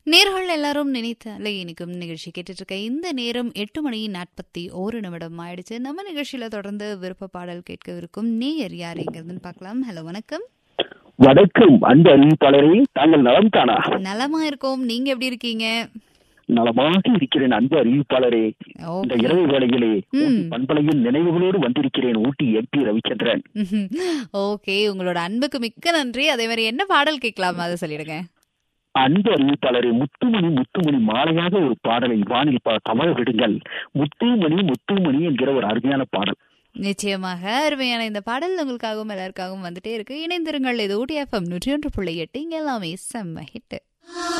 நேர்கள் எல்லாரும் நினைத்தாலே இனிக்கும் நிகழ்ச்சி கேட்டுட்டு இருக்க இந்த நேரம் எட்டு மணி நாற்பத்தி ஒரு நிமிடம் ஆயிடுச்சு நம்ம நிகழ்ச்சியில தொடர்ந்து விருப்ப பாடல் கேட்கவிருக்கும் நேயர் யார் எங்கிறதுன்னு பார்க்கலாம் ஹலோ வணக்கம் வணக்கம் அன்பு அறிவிப்பாளரே தாங்கள் நலம் தானா நலமா இருக்கோம் நீங்க எப்படி இருக்கீங்க நலமாக இருக்கிறேன் அன்பு அறிவிப்பாளரே இந்த ஓகே இரவு வேளையிலே ம். பண்பலையின் நினைவுகளோடு வந்திருக்கிறேன் ஊட்டி எம்பி ரவிச்சந்திரன் ஓகே உங்களோட அன்புக்கு மிக்க நன்றி அதே மாதிரி என்ன பாடல் கேட்கலாம் அதை சொல்லிடுங்க அன்பு அறிவிப்பாளரே முத்துமணி முத்துமணி மாலையாக ஒரு பாடலை வானில் ப- தவழ விடுங்கள் முத்துமணி முத்துமணி என்கிற ஒரு அருமையான பாடல் நிச்சயமாக அருமையான இந்த பாடல் உங்களுக்காகவும் எல்லாருக்காகவும் வந்துட்டே இருக்கு இணைந்திருங்கள் இது ஊட்டி எஃப்எம் நூற்றி ஒன்று புள்ளி எட்டு இங்க எல்லாமே செம்ம ஹிட்